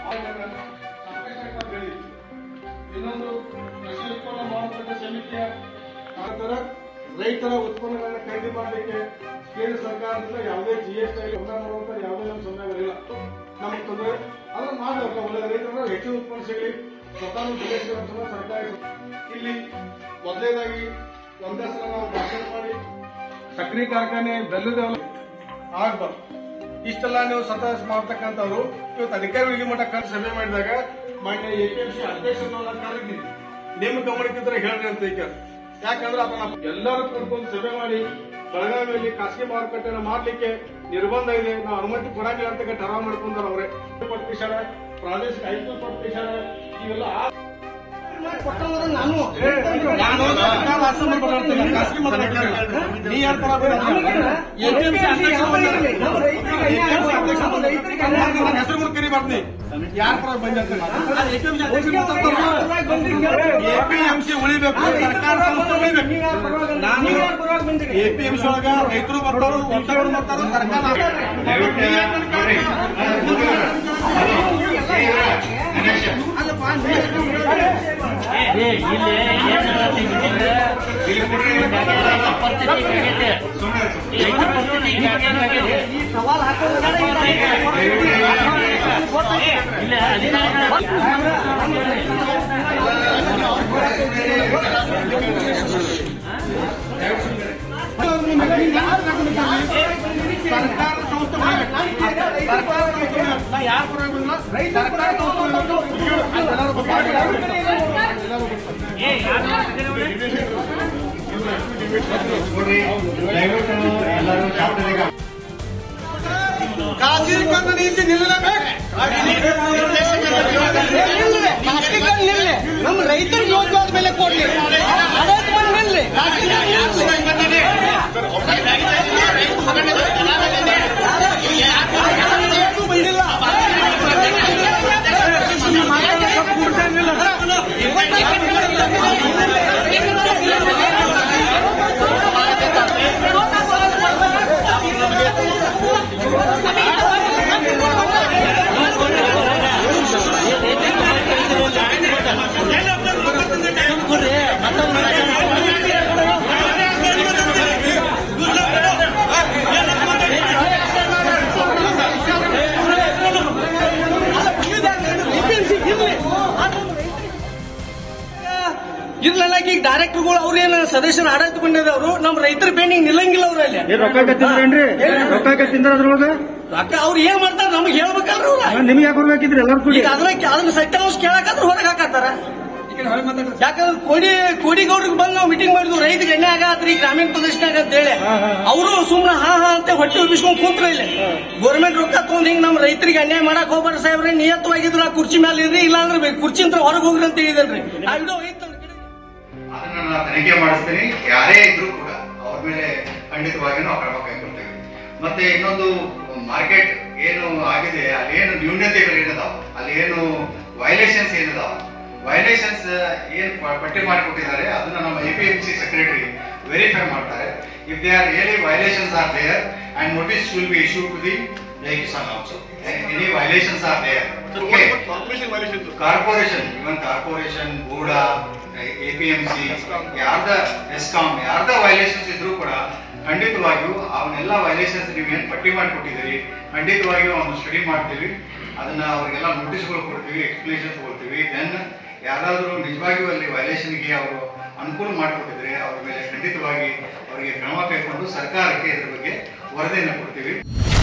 ಸಾಕಷ್ಟು ಬೆಳಿ ಇನ್ನೊಂದು ಕೃಷಿ ಉತ್ಪನ್ನ ಮಾರುಕಟ್ಟೆ ಸಮಿತಿಯ ನಂತರ ರೈತರ ಉತ್ಪನ್ನಗಳನ್ನು ಖರೀದಿ ಮಾಡಲಿಕ್ಕೆ ಕೇಂದ್ರ ಸರ್ಕಾರದಿಂದ ಯಾವುದೇ ಜಿ ಎಸ್ ಟಿ ಅನುದಾನ ಮಾಡುವಂತ ಯಾವುದೇ ನಮ್ಮ ಸಮಯಗಳಿಲ್ಲ ನಮಗೆ ತೊಂದರೆ ಅದನ್ನ ಮಾಡಬೇಕು ಒಳ್ಳೆ ರೈತರ ಹೆಚ್ಚಿನ ಉತ್ಪನ್ನ ಸಿಗಲಿ ಸ್ವತಃ ಬೆಳೆಸುವಂತ ಸರ್ಕಾರ ಇಲ್ಲಿ ಮೊದಲನೇದಾಗಿ ಒಂದೇ ಸಲ ನಾವು ಭಾಷಣ ಮಾಡಿ ಸಕ್ಕರೆ ಕಾರ್ಖಾನೆ ಬೆಲ್ಲದ ಆಗ್ಬಾರ್ದು ಇಷ್ಟೆಲ್ಲ ನೀವು ಸತತ ಮಾಡ್ತಕ್ಕಂಥವ್ರು ಇವತ್ತು ಅಧಿಕಾರಿಗಳಿಗೆ ಮಟ್ಟ ಕರೆದು ಸಭೆ ಮಾಡಿದಾಗ ಮಾನ್ಯ ಎ ಪಿ ಎಂ ಸಿ ಅಧ್ಯಕ್ಷರನ್ನ ನಾನು ಕರೆದಿದ್ದೀನಿ ನಿಮ್ಮ ಗಮನಕ್ಕಿದ್ರೆ ಹೇಳ್ರಿ ಅಂತ ಈಗ ಯಾಕಂದ್ರೆ ಅದನ್ನ ಎಲ್ಲರೂ ಕೂತ್ಕೊಂಡು ಸಭೆ ಮಾಡಿ ಬೆಳಗಾವಿಯಲ್ಲಿ ಖಾಸಗಿ ಮಾರುಕಟ್ಟೆನ ಮಾಡ್ಲಿಕ್ಕೆ ನಿರ್ಬಂಧ ಇದೆ ನಾವು ಅನುಮತಿ ಕೊಡಂಗಿಲ್ಲ ಅಂತ ಠರಾವ್ ಮಾಡ್ಕೊಂಡಾರ ಅವರೇ ಪಟ್ಟಿಸಾರ ಪ್ರಾದೇಶಿಕ ಆಯುಕ್ತ ಪಟ್ಟಿಸಾರ ಇವೆಲ್ಲ ಆ- ನಾನು ನಾನು ಅಸಮ ಮಾತಾಡ್ತೀನಿ, ಖಾಸಗಿ ಮಾತಾಡ್ತೀನಿ. ನೀ ಯಾರ್ ತರ ಬಂದಿದ್ದೀಯ? APMC ಅಧ್ಯಕ್ಷ ಬಂದಿದ್ದಾರೆ. APMC ಅಧ್ಯಕ್ಷ ಬಂದಿದ್ದಾರೆ. ನನ್ನ ಹೆಸರು ಕೂಡ ಕರಿಬಾರ್ದು ನೀ. ಯಾರ್ ತರ ಬಂದಿರ್ತ ಎಪಿಎಂಸಿ ಅಧ್ಯಕ್ಷ ಎಪಿಎಂಸಿ ಉಳಿಬೇಕು ಸರ್ಕಾರ ಸಂಸ್ಥೆ ಉಳಿಬೇಕು ನಾನು ಎಪಿಎಂಸಿ ಒಳಗ ರೈತರು ಬರ್ತಾರೋ ಒತ್ತಡ ಬರ್ತಾರೋ ಸರ್ಕಾರ ಸರ್ಕಾರ ಸಂಸ್ಥೆ ಉಳಿಬೇಕು ಸರ್ಕಾರ ಸಂಸ್ಥೆ ಉಳಿಬೇಕು. ನಾ ಯಾರ್ ಪರವಾಗಿ ಬಂದಿಲ್ಲ ಸರ್ಕಾರ ಸಂಸ್ಥೆ ಉಳಿಬೇಕು. ಎಲ್ಲರೂ ಗೊತ್ತಾಗ್ಲಿ. ಖಾಸಗೀಕರಣ ನೀತಿ ನಿಲ್ಲಲೇಬೇಕು ನಮ್ಮ ರೈತರಿಗೆ ಯೋಗ್ಯವಾದ ಬೆಲೆ ಕೊಡ್ಲಿ ಆಡಳಿತ ಬಂದ್ ನಿಲ್ಲಿ. ಯಾರಿಗೂ ಬಂದಿಲ್ಲ ಇರ್ಲಿಲ್ಲ ಈಗ ಡೈರೆಕ್ಟರ್ಗಳು ಅವ್ರೇನು ಸದಸ್ಯರು ಆಡಳಿತ ಬಂದಿದವರು ನಮ್ಮ ರೈತರ ಪೇಂಡಿಂಗ್ ನಿಲ್ಲಂಗಿಲ್ಲ ಅವ್ರ ಅಲ್ಲಿ ರೊಕ್ಕ ಕತ್ತಿದ್ರೇನ್ರಿ ರೊಕ್ಕ ತಿಂದ್ರ ಅದ್ರೊಳಗ ರೊಕ್ಕ ಅವ್ರು ಏನ್ ಮಾಡ್ತಾರ ನಮ್ಗೆ ಹೇಳ್ಬೇಕಲ್ರಿ ಅವ್ರ ನಿಮ್ಗೆ ಯಾಕೆ ಕೊಡ್ಬೇಕಿದ್ರಿ ಎಲ್ಲಾರು ಕೂಡಿ ಈಗ ಅದ್ರ ಅದನ್ನ ಸತ್ಯಾಂಶ ಕೇಳಕಾದ್ರ ಹೊರಗೆ ಹಾಕತ್ತಾರ ಯಾಕಂದ್ರೆ ಕೋಡಿ ಕೋಡಿಗೌಡ್ರಿಗೆ ಬಂದು ನಾವು ಮೀಟಿಂಗ್ ಮಾಡಿದ್ವಿ ರೈತರಿಗೆ ಎಣ್ಣೆ ಆಗತ್ರಿ ಗ್ರಾಮೀಣ ಪ್ರದೇಶನಾಗ ಅಂತ ಹೇಳಿ ಅವರು ಸುಮ್ನೆ ಹಾ ಹಾ ಅಂತ ಹೊಟ್ಟೆ ಉಬ್ಬಿಸ್ಕೊಂಡ್ ಕುಂತ್ರ ಇಲ್ಲಿ ಗೌರ್ಮೆಂಟ್ ರೊಕ್ಕ ತಗೊಂಡ್ ಹಿಂಗ್ ನಮ್ಮ ರೈತರಿಗೆ ಅನ್ಯಾಯ ಮಾಡಕ್ ಹೋಗ್ಬಾರ್ದು ಸಾಹೇಬ್ರೆ ನಿಯತ್ತವಾಗಿದ್ರು ಆ ಕುರ್ಚಿ ಮೇಲೆ ಇರ್ರಿ ಇಲ್ಲ ಅಂದ್ರೆ ಕುರ್ಚಿ ಅಂತ ಹೊರಗೆ ಹೋಗ್ರಿ ಅಂತ ಹೇಳಿದಲ್ರಿ ಆ ವಿಡಿಯೋ ಐತ್ ನೋಡ್ರಿ. ಅದನ್ನ ನಾನು ತನಿಖೆ ಮಾಡಿಸ್ತೀನಿ ಯಾರೇ ಇದ್ರೂ ಕೂಡ ಅವ್ರ ಮೇಲೆ ಖಂಡಿತವಾಗಿ ನಾವು ಕ್ರಮ ಕೈಗೊಳ್ತೇವೆ ಮತ್ತೆ ಇನ್ನೊಂದು ಮಾರ್ಕೆಟ್ ಏನು ಆಗಿದೆ ಅಲ್ಲಿ ಏನು ನ್ಯೂನತೆಗಳು ಏನಿದಾವ ಅಲ್ಲಿ ಏನು ವೈಲೇಷನ್ಸ್ ಏನಿದಾವ ವೈಲೇಷನ್ಸ್ ಏನ್ ಪ- ಪಟ್ಟಿ ಮಾಡಿಕೊಟ್ಟಿದ್ದಾರೆ ಅದನ್ನ ನಮ್ಮ A P M C secretary verify ಮಾಡ್ತಾರೆ if they are really violations are there and notice will be issue to the Jai Kisan also any violations are there okay corporation even corporation BUDA APMC ಯಾರ್ದ ESCOM ಯಾರ್ದ violations ಇದ್ರೂ ಕೂಡ ಖಂಡಿತವಾಗಿಯೂ ಅವನ್ನೆಲ್ಲ violations ನೀವು ಏನ್ ಪಟ್ಟಿ ಮಾಡಿಕೊಟ್ಟಿದ್ದೀರಿ ಖಂಡಿತವಾಗಿಯೂ ಅವನು ಸ್ಟಡಿ ಮಾಡ್ತೀವಿ ಅದನ್ನ ಅವರಿಗೆಲ್ಲ ನೋಟಿಸ್ಗಳು ಕೊಡ್ತೀವಿ ಎಕ್ಸ್ಪ್ಲೇಷನ್ ಕೊಡ್ತೀವಿ ದೆನ್ ಯಾರಾದರೂ ನಿಜವಾಗಿಯೂ ಅಲ್ಲಿ ವೈಲೇಷನ್ಗೆ ಅವರು ಅನುಕೂಲ ಮಾಡಿಕೊಟ್ಟಿದ್ರೆ ಅವ್ರ ಮೇಲೆ ಖಂಡಿತವಾಗಿ ಅವರಿಗೆ ಕ್ರಮ ಕೈಗೊಂಡು ಸರ್ಕಾರಕ್ಕೆ ಇದ್ರ ಬಗ್ಗೆ ವರದಿಯನ್ನು ಕೊಡ್ತೀವಿ